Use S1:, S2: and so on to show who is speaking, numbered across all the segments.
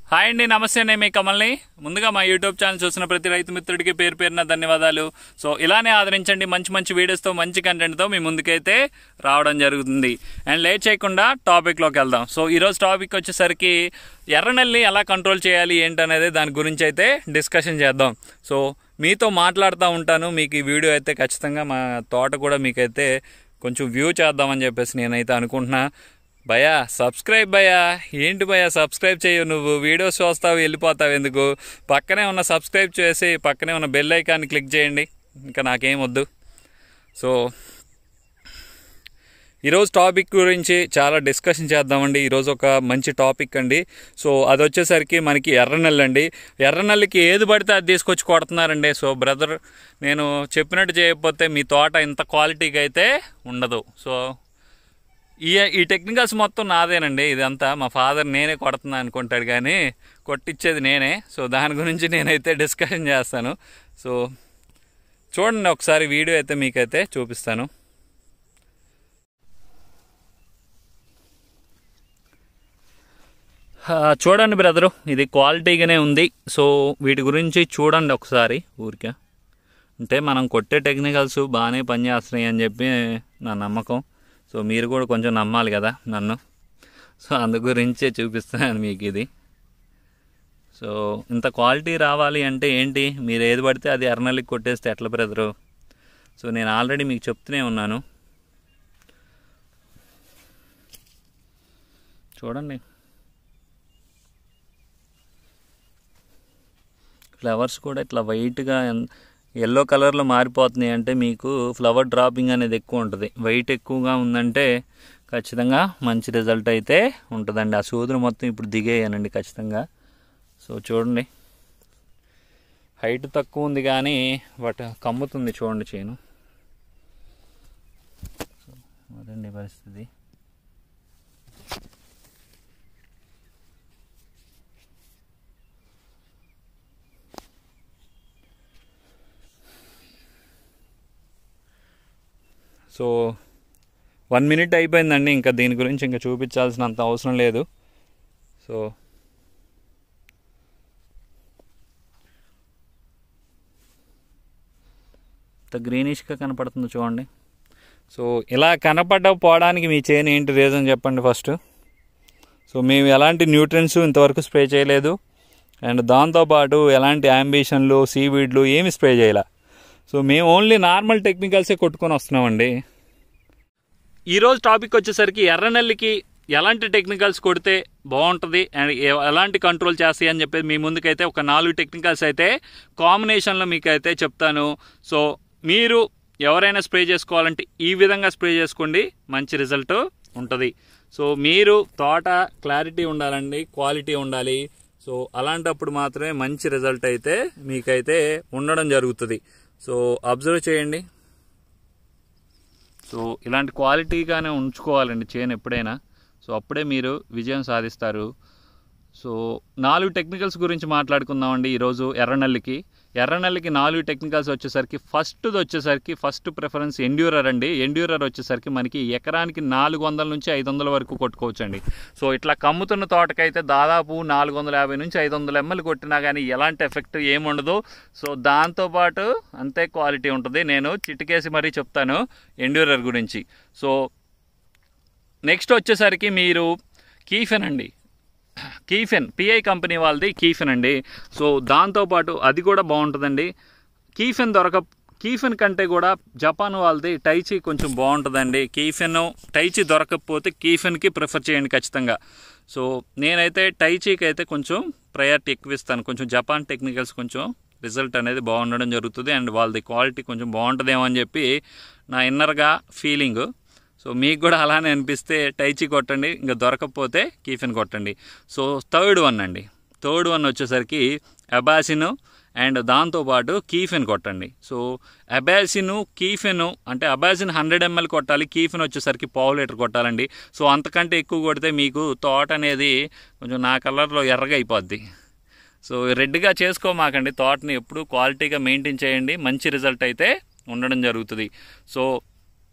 S1: hi అండి నమస్తే నేను మీ కమల్ని ముందుగా మా యూట్యూబ్ ఛానల్ చూసిన ప్రతి రైతు మిత్రుడికి పేరు పేరున ధన్యవాదాలు సో ఇలానే ఆదరించండి మంచి మంచి వీడియోస్తో మంచి కంటెంట్తో మీ ముందుకైతే రావడం జరుగుతుంది అండ్ లేట్ చేయకుండా టాపిక్లోకి వెళ్దాం సో ఈరోజు టాపిక్ వచ్చేసరికి ఎర్రనెల్ని ఎలా కంట్రోల్ చేయాలి ఏంటనేది దాని గురించి అయితే డిస్కషన్ చేద్దాం సో మీతో మాట్లాడుతూ ఉంటాను మీకు ఈ వీడియో అయితే ఖచ్చితంగా మా తోట కూడా మీకైతే కొంచెం వ్యూ చేద్దామని చెప్పేసి నేనైతే అనుకుంటున్నా భయా సబ్స్క్రైబ్ భయా ఏంటి భయా సబ్స్క్రైబ్ చేయవు నువ్వు వీడియోస్ చూస్తావు వెళ్ళిపోతావు ఎందుకు పక్కనే ఉన్న సబ్స్క్రైబ్ చేసి పక్కనే ఉన్న బెల్ ఐకాన్ని క్లిక్ చేయండి ఇంకా నాకేం వద్దు సో ఈరోజు టాపిక్ గురించి చాలా డిస్కషన్ చేద్దామండి ఈరోజు ఒక మంచి టాపిక్ అండి సో అది వచ్చేసరికి మనకి ఎర్రనెల్లి అండి ఎర్రనెల్లికి ఏది పడితే అది తీసుకొచ్చి కొడుతున్నారండి సో బ్రదర్ నేను చెప్పినట్టు చేయకపోతే మీ తోట ఇంత క్వాలిటీగా అయితే ఉండదు సో ఈ ఈ టెక్నికల్స్ మొత్తం నాదేనండి ఇదంతా మా ఫాదర్ నేనే కొడుతున్నా అనుకుంటాడు కానీ కొట్టించేది నేనే సో దాని గురించి నేనైతే డిస్కషన్ చేస్తాను సో చూడండి ఒకసారి వీడియో అయితే మీకైతే చూపిస్తాను ఆ, చూడండి బ్రదరు ఇది క్వాలిటీగానే ఉంది సో వీటి గురించి చూడండి ఒకసారి ఊరికే అంటే మనం కొట్టే టెక్నికల్స్ బాగానే పనిచేస్తున్నాయి అని చెప్పి నా నమ్మకం సో మీరు కూడా కొంచెం నమ్మాలి కదా నన్ను సో అందు గురించే చూపిస్తున్నాను మీకు ఇది సో ఇంత క్వాలిటీ రావాలి అంటే ఏంటి మీరు ఏది పడితే అది ఎర్నల్లికి కొట్టేస్తే ఎట్లా బ్రదరు సో నేను ఆల్రెడీ మీకు చెప్తూనే ఉన్నాను చూడండి ఫ్లవర్స్ కూడా ఇట్లా వైట్గా ఎల్లో కలర్లో మారిపోతున్నాయి అంటే మీకు ఫ్లవర్ డ్రాపింగ్ అనేది ఎక్కువ ఉంటుంది వైట్ ఎక్కువగా ఉందంటే ఖచ్చితంగా మంచి రిజల్ట్ అయితే ఉంటుందండి ఆ సూదులు మొత్తం ఇప్పుడు దిగేయనండి ఖచ్చితంగా సో చూడండి హైట్ తక్కువ ఉంది కానీ బట్ కమ్ముతుంది చూడండి చేను సో అదండి పరిస్థితి సో వన్ మినిట్ అయిపోయిందండి ఇంకా దీని గురించి ఇంకా చూపించాల్సినంత అవసరం లేదు సో ఇంత గ్రీనిష్గా కనపడుతుంది చూడండి సో ఇలా కనపడకపోవడానికి మీ చేను ఏంటి రీజన్ చెప్పండి ఫస్ట్ సో మేము ఎలాంటి న్యూట్రియన్స్ ఇంతవరకు స్ప్రే చేయలేదు అండ్ దాంతోపాటు ఎలాంటి అంబిషన్లు సీవీడ్లు ఏమి స్ప్రే చేయలే సో మేము ఓన్లీ నార్మల్ టెక్నికల్సే కొట్టుకొని వస్తున్నామండి ఈరోజు టాపిక్ వచ్చేసరికి ఎర్రనెల్లికి ఎలాంటి టెక్నికల్స్ కొడితే బాగుంటుంది అండ్ ఎ- ఎలాంటి కంట్రోల్ చేస్తాయి అని చెప్పేసి మీ ముందుకైతే ఒక నాలుగు టెక్నికల్స్ అయితే కాంబినేషన్లో మీకు అయితే చెప్తాను సో మీరు ఎవరైనా స్ప్రే చేసుకోవాలంటే ఈ విధంగా స్ప్రే చేసుకోండి మంచి రిజల్ట్ ఉంటుంది సో మీరు తోట క్లారిటీ ఉండాలండి క్వాలిటీ ఉండాలి సో అలాంటప్పుడు మాత్రమే మంచి రిజల్ట్ అయితే మీకైతే ఉండడం జరుగుతుంది సో అబ్జర్వ్ చేయండి సో ఇలాంటి క్వాలిటీగానే ఉంచుకోవాలండి చేను ఎప్పుడైనా సో అప్పుడే మీరు విజయం సాధిస్తారు సో నాలుగు టెక్నికల్స్ గురించి మాట్లాడుకుందామండి ఈరోజు ఎర్రనల్లికి ఎర్రనల్లికి నాలుగు టెక్నికల్స్ వచ్చేసరికి ఫస్ట్ది వచ్చేసరికి ఫస్ట్ ప్రిఫరెన్స్ ఎండ్యూరర్ అండి ఎండ్యూరర్ వచ్చేసరికి మనకి ఎకరానికి నాలుగు వందల నుంచి ఐదు వందల వరకు కొట్టుకోవచ్చండి సో ఇట్లా కమ్ముతున్న తోటకైతే దాదాపు నాలుగు వందల యాభై నుంచి ఐదు వందల ఎంఎల్ కొట్టినా కానీ ఎలాంటి ఎఫెక్ట్ ఏముండదు సో దాంతోపాటు అంతే క్వాలిటీ ఉంటుంది నేను చిటికేసి మరీ చెప్తాను ఎండ్యూరర్ గురించి సో నెక్స్ట్ వచ్చేసరికి మీరు కీఫెన్ అండి కీఫెన్ పిఐ కంపెనీ వాళ్ళది కీఫెన్ అండి సో దాంతోపాటు అది కూడా బాగుంటుందండి కీఫెన్ దొరక కీఫెన్ కంటే కూడా జపాన్ వాళ్ళది టైచి కొంచెం బాగుంటుందండి కీఫెన్ టైచి దొరకకపోతే కీఫెన్కి ప్రిఫర్ చేయండి ఖచ్చితంగా సో నేనైతే టైచీకి అయితే కొంచెం ప్రయారిటీ ఎక్కువ ఇస్తాను కొంచెం జపాన్ టెక్నికల్స్ కొంచెం రిజల్ట్ అనేది బాగుండడం జరుగుతుంది అండ్ వాళ్ళది క్వాలిటీ కొంచెం బాగుంటుందేమో అని చెప్పి నా ఇన్నర్గా ఫీలింగ్ సో మీకు కూడా అలానే అనిపిస్తే టైచి కొట్టండి ఇంకా దొరకకపోతే కీఫెన్ కొట్టండి సో థర్డ్ వన్ అండి థర్డ్ వన్ వచ్చేసరికి అబాసిన్ అండ్ దాంతోపాటు కీఫెన్ కొట్టండి సో అబాసిన్ కీఫెన్ అంటే అబాసిన్ హండ్రెడ్ ఎంఎల్ కొట్టాలి కీఫెన్ వచ్చేసరికి పావు లీటర్ కొట్టాలండి సో అంతకంటే ఎక్కువ కొడితే మీకు తోట అనేది కొంచెం నా కలర్లో ఎర్రగా అయిపోద్ది సో రెడ్గా చేసుకోమాకండి తోటని ఎప్పుడు క్వాలిటీగా మెయింటైన్ చేయండి మంచి రిజల్ట్ అయితే ఉండడం జరుగుతుంది సో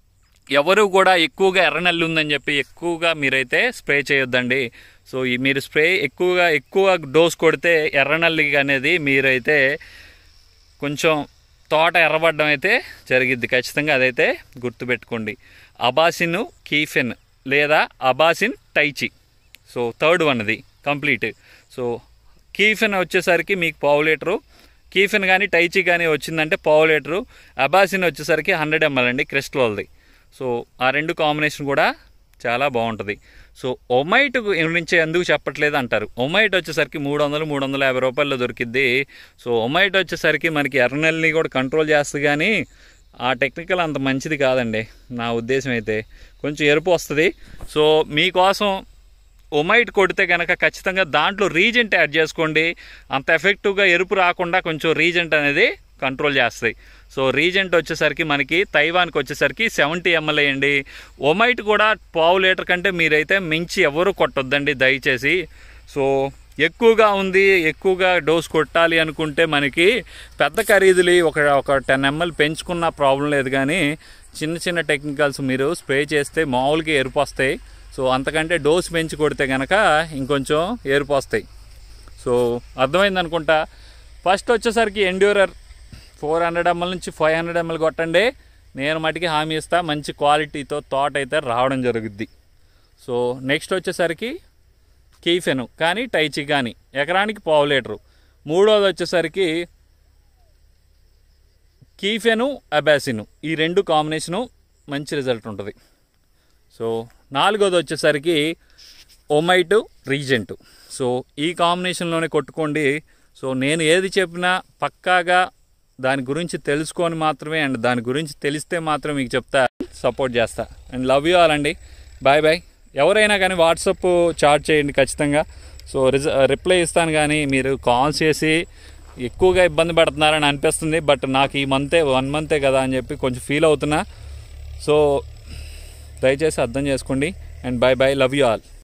S1: ఎవరు కూడా ఎక్కువగా ఎర్రనల్లి ఉందని చెప్పి ఎక్కువగా మీరైతే స్ప్రే చేయొద్దండి సో ఈ మీరు స్ప్రే ఎక్కువగా ఎక్కువ డోస్ కొడితే ఎర్రనల్లి అనేది మీరైతే కొంచెం తోట ఎర్రబడ్డం అయితే జరిగిద్ది ఖచ్చితంగా అదైతే గుర్తుపెట్టుకోండి అబాసిన్ కీఫెన్ లేదా Abacin Taichi so third one అది కంప్లీట్ సో కీఫెన్ వచ్చేసరికి మీకు పావు లీటరు కీఫెన్ కానీ టైచి కానీ వచ్చిందంటే పావు లీటరు అబాసిన్ వచ్చేసరికి హండ్రెడ్ ఎంఎల్ అండి క్రిస్టల్ది సో ఆ రెండు కాంబినేషన్ కూడా చాలా బాగుంటుంది సో ఒమైట్ గురించి ఎందుకు చెప్పట్లేదు అంటారు ఒమైట్ వచ్చేసరికి మూడు వందలు మూడు వందల యాభై రూపాయల్లో దొరికిద్ది సో ఒమైట్ వచ్చేసరికి మనకి ఎర్రనెల్ని కూడా కంట్రోల్ చేస్తుంది కానీ ఆ టెక్నికల్ అంత మంచిది కాదండి నా ఉద్దేశం అయితే కొంచెం ఎరుపు వస్తుంది సో మీకోసం ఒమైట్ కొడితే కనుక ఖచ్చితంగా దాంట్లో రీజెంట్ యాడ్ చేసుకోండి అంత ఎఫెక్టివ్గా ఎరుపు రాకుండా కొంచెం రీజెంట్ అనేది కంట్రోల్ చేస్తాయి సో రీజెంట్ వచ్చేసరికి మనకి తైవాన్కి వచ్చేసరికి సెవెంటీ ఎంఎల్ అండి ఒమైట్ కూడా పావు లీటర్ కంటే మీరైతే మించి ఎవరు కొట్టొద్దండి దయచేసి సో ఎక్కువగా ఉంది ఎక్కువగా డోస్ కొట్టాలి అనుకుంటే మనకి పెద్ద ఖరీదులు ఒక ఒక టెన్ ఎంఎల్ పెంచుకున్న ప్రాబ్లం లేదు కానీ చిన్న చిన్న టెక్నికల్స్ మీరు స్ప్రే చేస్తే మామూలుగా ఎరుపు వస్తాయి సో అంతకంటే డోస్ పెంచి కొడితే కనుక ఇంకొంచెం ఏరుపు వస్తాయి సో అర్థమైంది అనుకుంటా ఫస్ట్ వచ్చేసరికి ఎండ్యూరర్ ఫోర్ హండ్రెడ్ ఎంఎల్ నుంచి ఫైవ్ హండ్రెడ్ ఎంఎల్ కొట్టండి నేను మటుకి హామీ ఇస్తా మంచి క్వాలిటీతో తోట అయితే రావడం జరుగుద్ది సో నెక్స్ట్ వచ్చేసరికి కీఫెను కానీ టైచి కానీ ఎకరానికి పావు లీటరు మూడోది వచ్చేసరికి కీఫెను అబాసిను ఈ రెండు కాంబినేషను మంచి రిజల్ట్ ఉంటుంది సో నాలుగోది వచ్చేసరికి ఒమైటు రీజెంట్ సో ఈ కాంబినేషన్లోనే కొట్టుకోండి సో నేను ఏది చెప్పినా పక్కాగా దాని గురించి తెలుసుకొని మాత్రమే అండ్ దాని గురించి తెలిస్తే మాత్రం మీకు చెప్తా సపోర్ట్ చేస్తా అండ్ లవ్ యూ ఆల్ అండి బాయ్ బాయ్ ఎవరైనా కానీ వాట్సాప్ చాట్ చేయండి ఖచ్చితంగా సో రిజ రిప్లై ఇస్తాను కానీ మీరు కాల్ చేసి ఎక్కువగా ఇబ్బంది పడుతున్నారని అనిపిస్తుంది బట్ నాకు ఈ మంతే వన్ మంతే కదా అని చెప్పి కొంచెం ఫీల్ అవుతున్నా సో దయచేసి అర్థం చేసుకోండి and bye bye love you all